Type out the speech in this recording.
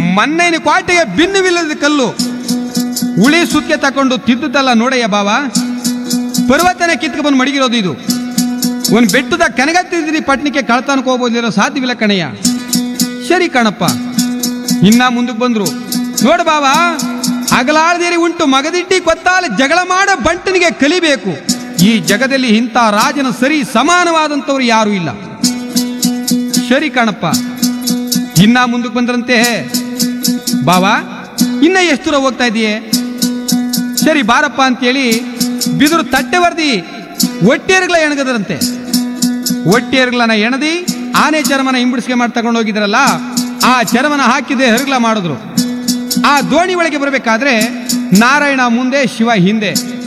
ಮನ್ನೈನ ಕ್ವಾಟೆಗೆ ಭಿನ್ನವಿಲ್ಲದ ಕಲ್ಲು ಉಳಿ ಸುಕ್ಕೆ ತಕೊಂಡು ತಿದ್ದುತ್ತಲ್ಲ ನೋಡಯ್ಯ ಬಾವ ಪರ್ವತನ ಕಿತ್ಕ ಬಂದು ಮಡಗಿರೋದು ಇದು ಒಂದು ಬೆಟ್ಟದ ಕನಗತ್ತಿದ್ರಿ ಪಟ್ನಕ್ಕೆ ಕಳ್ತಾನಕ್ಕೆ ಹೋಗ್ಬೋದಿರೋ ಸಾಧ್ಯವಿಲ್ಲ ಕಣಯ್ಯ ಸರಿ ಕಣಪ್ಪ ಇನ್ನ ಮುಂದಕ್ಕೆ ಬಂದ್ರು ನೋಡು ಬಾವ ಅಗಲಾಳದೇರಿ ಉಂಟು ಮಗದಿಟ್ಟಿ ಕೊತ್ತಾಲ ಜಗಳ ಮಾಡ ಬಂಟನಿಗೆ ಕಲಿಬೇಕು ಈ ಜಗದಲ್ಲಿ ಇಂಥ ರಾಜನ ಸರಿ ಸಮಾನವಾದಂಥವ್ರು ಯಾರೂ ಇಲ್ಲ ಸರಿ ಕಣಪ್ಪ ಇನ್ನ ಮುಂದಕ್ಕೆ ಬಂದ್ರಂತೆ ಬಾವಾ ಇನ್ನ ಎಷ್ಟು ದೂರ ಹೋಗ್ತಾ ಇದೆಯೇ ಸರಿ ಬಾರಪ್ಪ ಅಂತೇಳಿ ಬಿದಿರು ತಟ್ಟೆ ವರ್ದಿ ಒಟ್ಟೇರ್ಗಳ ಎಣಗದ್ರಂತೆ ಒಟ್ಟೇರ್ಗಳನ್ನ ಎಣದಿ ಆನೆ ಚರ್ಮನ ಹಿಂಬಿಡಿಸ್ಕೆ ಮಾಡಿ ತಗೊಂಡು ಹೋಗಿದ್ರಲ್ಲ ಆ ಚರ್ಮನ ಹಾಕಿದೆ ಹರಗ್ಲ ಮಾಡಿದ್ರು ಆ ದೋಣಿ ಒಳಗೆ ಬರಬೇಕಾದ್ರೆ ನಾರಾಯಣ ಮುಂದೆ ಶಿವ ಹಿಂದೆ